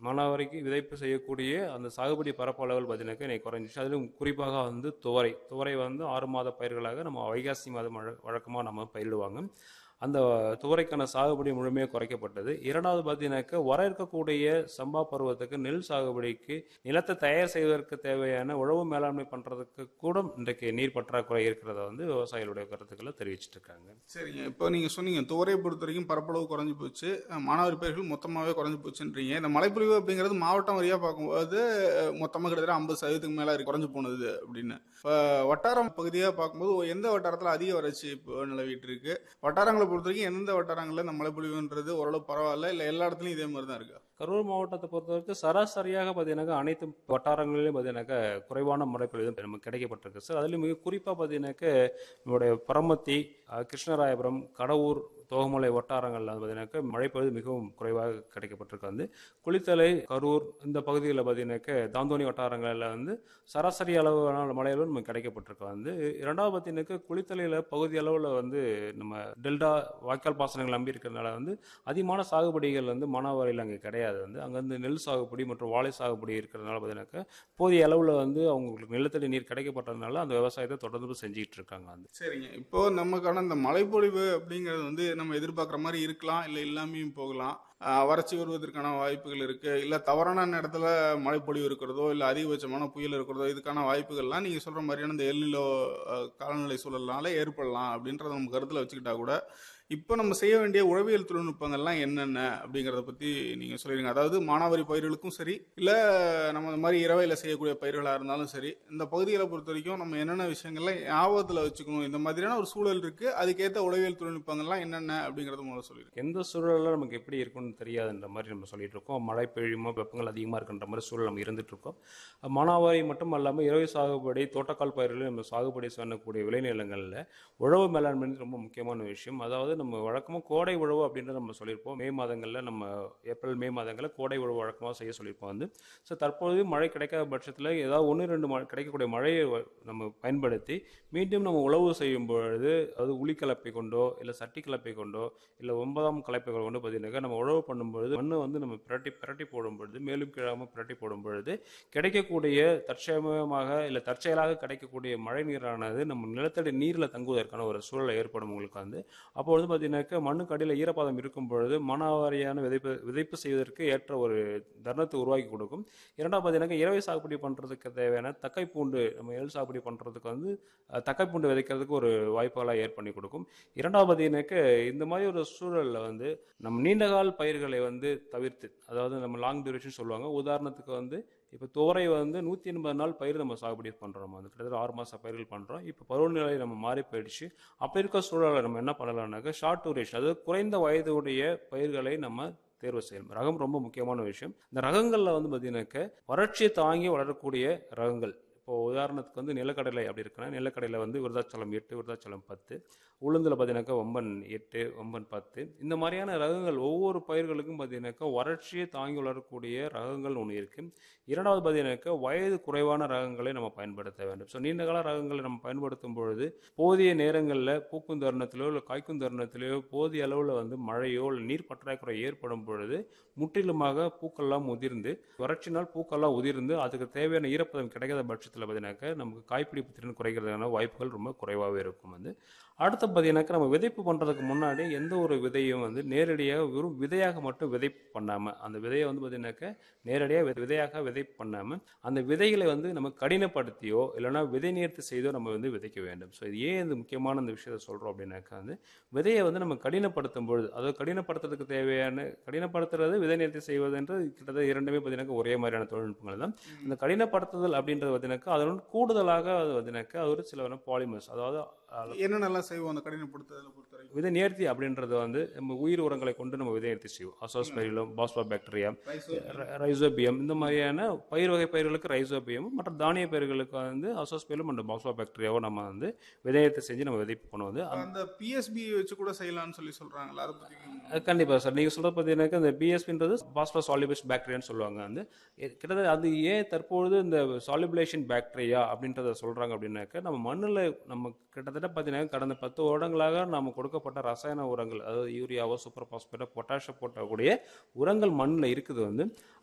மானாவாரிக்கு விதைப்பு செய்யக்கூடிய அந்த சாகுபடி பரப்பளவுகள் பார்த்தீங்கன்னாக்கா இன்னைக்கு குறைஞ்சிச்சு அதிலும் குறிப்பாக வந்து துவரை துவரை வந்து ஆறு மாத பயிர்களாக நம்ம வைகாசி மாதம் வழக்கமாக நம்ம பயிரிடுவாங்க அந்த துவரைக்கான சாகுபடி முழுமையாக குறைக்கப்பட்டது இரண்டாவது பார்த்தீங்கன்னாக்கா வர இருக்கக்கூடிய சம்பா பருவத்துக்கு நெல் சாகுபடிக்கு நிலத்தை தயார் செய்வதற்கு தேவையான உழவு மேலாண்மை பண்ணுறதுக்கு கூட இன்றைக்கு நீர் பற்றாக்குறை இருக்கிறத வந்து விவசாயிகளுடைய கருத்துக்களை தெரிவிச்சிட்டு இருக்காங்க சரிங்க இப்போ நீங்கள் சொன்னீங்க துவரையை பொறுத்த வரைக்கும் பரப்பளவு குறைஞ்சி போச்சு அஹ், மானாவாரி பயிர்கள் மொத்தமாகவே குறைஞ்சி போச்சுன்றீங்க இந்த மழைப்பொழிவு அப்படிங்கிறது மாவட்டம் வரியாக பார்க்கும்போது மொத்தமாக கிட்டத்தட்ட ஐம்பது சதவீதத்துக்கு மேலே குறைஞ்சி போனது அப்படின்னு இப்போ வட்டாரம் பகுதியாக பார்க்கும்போது எந்த வட்டாரத்தில் அதிக வறட்சி இப்போ நிலவிட்டு இருக்கு வட்டாரங்களை பொறுத்த வரைக்கும் எந்தெந்த வட்டாரங்களில் இந்த மழைப்பொழிவுன்றது ஓரளவு பரவாயில்ல இல்லை எல்லா இடத்துலையும் இதே மாதிரி தான் இருக்கா கரூர் மாவட்டத்தை பொறுத்தவரைக்கும் சராசரியாக பார்த்தீங்கன்னாக்கா அனைத்து வட்டாரங்களிலும் பார்த்தீங்கன்னாக்கா குறைவான முறைப்பொழிவு நமக்கு கிடைக்கப்பட்டிருக்கு சார் அதுலேயும் மிக குறிப்பாக பார்த்தீங்கன்னாக்கா நம்முடைய பரமத்தி அஹ், கிருஷ்ணராயபுரம் கடவுர் தோகமலை வட்டாரங்களில் பார்த்தீங்கன்னாக்கா மழைப்பொழுது மிகவும் குறைவாக கிடைக்கப்பட்டிருக்கு வந்து குளித்தலை கரூர் இந்த பகுதிகளில் பார்த்தீங்கன்னாக்கா தாந்தோணி வட்டாரங்களில் வந்து சராசரி அளவான மழைகளும் நமக்கு கிடைக்கப்பட்டிருக்கு வந்து இரண்டாவது பார்த்தீங்கன்னாக்கா குளித்தலையில் பகுதி அளவில் வந்து நம்ம டெல்டா வாய்க்கால் பாசனங்கள் நம்பி இருக்கிறதுனால வந்து அதிகமான சாகுபடிகள் வந்து மானாவாரியில் அங்கே கிடையாது வந்து அங்கே வந்து நெல் சாகுபடி மற்றும் வாழை சாகுபடி இருக்கிறதுனால பார்த்தீங்கன்னாக்கா போதிய அளவில் வந்து அவங்களுக்கு நிலத்தடி நீர் கிடைக்கப்பட்டதுனால அந்த விவசாயத்தை தொடர்ந்து செஞ்சுட்டு இருக்காங்க வந்து சரிங்க இப்போ நமக்கான இந்த மழைப்பொழிவு அப்படிங்கிறது வந்து நம்ம எதிர்பார்க்குற மாதிரி இருக்கலாம் இல்லை இல்லாமையும் போகலாம் ஆஹ் வறட்சி வருவதற்கான வாய்ப்புகள் இருக்கு இல்லை தவறான நேரத்தில் மழைப்பொழிவு இருக்கிறதோ இல்லை அதிகபட்சமான புயல் இருக்கிறதோ இதுக்கான வாய்ப்புகள்லாம் நீங்கள் சொல்கிற மாதிரியான இந்த எல்நிலோ காலநிலை சூழல்னால ஏற்படலாம் அப்படின்றத நம்ம கருத்தில் வச்சுக்கிட்டா கூட இப்போ நம்ம செய்ய வேண்டிய உழவியல் தொழில்நுட்பங்கள்லாம் என்னென்ன அப்படிங்கிறத பற்றி நீங்கள் சொல்லிடுங்க அதாவது மானாவாரி பயிர்களுக்கும் சரி இல்லை நம்ம இந்த மாதிரி இரவையில் செய்யக்கூடிய பயிர்களாக இருந்தாலும் சரி இந்த பகுதிகளை பொறுத்த வரைக்கும் நம்ம என்னென்ன விஷயங்கள்லாம் ஞாபகத்தில் வச்சுக்கணும் இந்த மாதிரியான ஒரு சூழல் இருக்குது அதுக்கேற்ற உழவியல் தொழில்நுட்பங்கள்லாம் என்னென்ன அப்படிங்கிறத முதல்ல சொல்லிடுங்க எந்த சூழலில் நமக்கு எப்படி இருக்கும்னு தெரியாதுன்ற மாதிரி நம்ம சொல்லிட்டு இருக்கோம் மழை பெய்யுமோ வெப்பங்கள் அதிகமாக இருக்குன்ற மாதிரி சூழல் நம்ம இருந்துட்டு இருக்கோம் மானாவாரி மட்டும் அல்லாமல் இரவு சாகுபடி தோட்டக்கால் பயிர்களும் நம்ம சாகுபடி பண்ணக்கூடிய விளைநிலங்களில் உழவு மேலாண்மை ரொம்ப முக்கியமான விஷயம் அதாவது நம்ம வழக்கமாக கோடை உழவு அப்படின்றத நம்ம சொல்லியிருப்போம் மே மாதங்களில் நம்ம ஏப்ரல் மே மாதங்களில் கோடை உழவு வழக்கமாக செய்ய சொல்லியிருப்போம் வந்து ஸோ தற்போது மழை கிடைக்காத பட்சத்தில் ஏதாவது ஒன்று ரெண்டு மழை கிடைக்கக்கூடிய மழையை வ- நம்ம பயன்படுத்தி மீண்டும் நம்ம உழவு செய்யும் பொழுது அது உளி கலப்பை கொண்டோ இல்லை சட்டி கலப்பை கொண்டோ இல்லை ஒன்பதாம் கலப்பை கொண்டு பார்த்தீங்கன்னாக்கா நம்ம உழவு பண்ணும்பொழுது மண்ணை வந்து நம்ம பிரட்டி பிரட்டி போடும் பொழுது மேலும் கீழாமல் பிரட்டி போடும் பொழுது கிடைக்கக்கூடிய தற்சமயமாக இல்லை தற்செயலாக கிடைக்கக்கூடிய மழை நீரானது நம்ம நிலத்தடி நீரில் தங்குவதற்கான ஒரு சூழலை ஏற்படும் உங்களுக்கு வந்து அப்போ வந்து பார்த்தீங்கன்னாக்கா மண்ணுக்கு அடியில் ஈரப்பதம் இருக்கும் பொழுது மனாவாரியான விதைப்பு விதைப்பு செய்வதற்கு ஏற்ற ஒரு தருணத்தை உருவாக்கி கொடுக்கும் இரண்டாவது பார்த்தீங்கன்னாக்கா இரவை சாகுபடி பண்ணுறதுக்கு தேவையான தக்கை பூண்டு நம்ம எள் சாகுபடி பண்ணுறதுக்கு வந்து அஹ், தக்கை பூண்டு விதைக்கிறதுக்கு ஒரு வாய்ப்புகளாக ஏற்பண்ணி கொடுக்கும் இரண்டாவது பார்த்தீங்கன்னாக்கா இந்த மாதிரி ஒரு சூழலில் வந்து நம்ம நீண்டகால் பயிர்களை வந்து தவிர்த்து அதாவது நம்ம லாங் டியூரேஷன் சொல்லுவாங்க உதாரணத்துக்கு வந்து இப்போ துவரை வந்து நூற்றி எண்பது நாள் பயிர் நம்ம சாகுபடி பண்ணுறோம் வந்து கிட்டத்தட்ட ஆறு மாத பயிர்கள் பண்ணுறோம் இப்போ பருவநிலை நம்ம மாறி போயிடுச்சு அப்போ இருக்க சூழலில் நம்ம என்ன பண்ணலாம்னாக்கா ஷார்ட் டூரேஷன் அதாவது குறைந்த வயதுடைய பயிர்களை நம்ம தேர்வு செய்யணும் ரகம் ரொம்ப முக்கியமான விஷயம் இந்த ரகங்களில் வந்து பார்த்தீங்கன்னாக்க வறட்சியை தாங்கி வளரக்கூடிய ரகங்கள் இப்போ உதாரணத்துக்கு வந்து நிலக்கடலை அப்படி இருக்குன்னா நிலக்கடலை வந்து விருதாச்சலம் எட்டு விருதாச்சலம் பத்து உளுந்தில் பார்த்தீங்கன்னாக்கா ஒம்பன் எட்டு ஒம்பன் பத்து இந்த மாதிரியான ரகங்கள் ஒவ்வொரு பயிர்களுக்கும் பார்த்தீங்கன்னாக்கா வறட்சியை தாங்கி வளரக்கூடிய ரகங்கள் ஒன்று இருக்குது இரண்டாவது பார்த்தீங்கன்னாக்கா வயது குறைவான ரகங்களை நம்ம பயன்படுத்த வேண்டும் ஸோ நீண்ட கால ரகங்களை நம்ம பயன்படுத்தும் பொழுது போதிய நேரங்களில் பூக்கும் தருணத்திலோ இல்லை காய்க்கும் தருணத்திலேயோ போதிய அளவில் வந்து மழையோ இல்லை நீர் பற்றாக்குறை ஏற்படும் பொழுது முற்றிலுமாக பூக்கள்லாம் உதிர்ந்து வறட்சினால் பூக்கள்லாம் உதிர்ந்து அதுக்கு தேவையான ஈரப்பதம் கிடைக்காத பட்சத்தில் பார்த்தீங்கன்னாக்கா நமக்கு காய்ப்பிடிப்பு திறன் குறைக்கிறதுக்கான வாய்ப்புகள் ரொம்ப குறைவாகவே இருக்கும் வந்து அடுத்து பார்த்தீங்கன்னாக்கா நம்ம விதைப்பு பண்ணுறதுக்கு முன்னாடி எந்த ஒரு விதையும் வந்து நேரடியாக வெறும் விதையாக மட்டும் விதைப்பு பண்ணாமல் அந்த விதையை வந்து பார்த்தீங்கன்னாக்கா நேரடியாக விதை- விதையாக விதைப்பு பண்ணாமல் அந்த விதைகளை வந்து நம்ம கடினப்படுத்தியோ இல்லைன்னா விதை நேர்த்தி செய்தோ நம்ம வந்து விதைக்க வேண்டும் ஸோ இது ஏன் இந்த முக்கியமான இந்த விஷயத்தை சொல்கிறோம் அப்படின்னாக்கா வந்து விதையை வந்து நம்ம கடினப்படுத்தும் பொழுது அதாவது கடினப்படுத்துறதுக்கு தேவையான கடினப்படுத்துறது விதை நேர்த்தி செய்வதுன்றது கிட்டத்தட்ட இரண்டுமே பார்த்தீங்கன்னா ஒரே மாதிரியான தொழில்நுட்பங்கள் தான் இந்த கடினப்படுத்துதல் அப்படின்றது பார்த்தீங்கன்னாக்கா அதோட கூடுதலாக அது பார்த்தீங்கன்னாக்கா அது ஒரு சில பாலிமர்ஸ் அதாவது அஹ், என்னென்னலாம் செய்வோம் அந்த கடினப்படுத்துதலை பொறுத்த வரைக்கும் விதை நேர்த்தி அப்படின்றது வந்து நம்ம உயிர் உரங்களை கொண்டு நம்ம விதை நேர்த்தி செய்வோம் அசோஸ்பைரிலம் பாஸ்பா பாக்டீரியா ரைசோபியம் இந்த மாதிரியான பயிர் வகை பயிர்களுக்கு ரைசோபியம் மற்ற தானிய பயிர்களுக்கு வந்து அசோஸ்பைரிலம் அண்ட் பாஸ்பா பாக்டீரியாவோ நம்ம வந்து விதையத்தை செஞ்சு நம்ம விதைப்பு பண்ணுவோம் வந்து அந்த பிஎஸ்பி வச்சு கூட செய்யலாம்னு சொல்லி சொல்றாங்கல்ல அதை பத்தி அஹ் கண்டிப்பா சார் நீங்க சொல்றது பார்த்தீங்கன்னாக்கா இந்த பிஎஸ்பின்றது பாஸ்பரஸ் சாலிபிள் பாக்டீரியான்னு சொல்லுவாங்க வந்து எ- கிட்டத்தட்ட அது ஏன் தற்பொழுது இந்த சாலிபிளேஷன் பாக்டீரியா அப்படின்றத சொல்றாங்க அப்படின்னாக்கா நம்ம மண்ணில் நம்ம கிட்டத்தட்ட பார்த்தீங்கன்னா கடந்த பத்து வருடங்களாக நம்ம கொடுக்கப்பட்ட ரசாயன உரங்கள் அதாவது யூரியாவோ சூப்பர் பாஸ்பேட்டோ பொட்டாஷோ போட்டக்கூடிய உரங்கள் மண்ணில் இருக்குது வந்து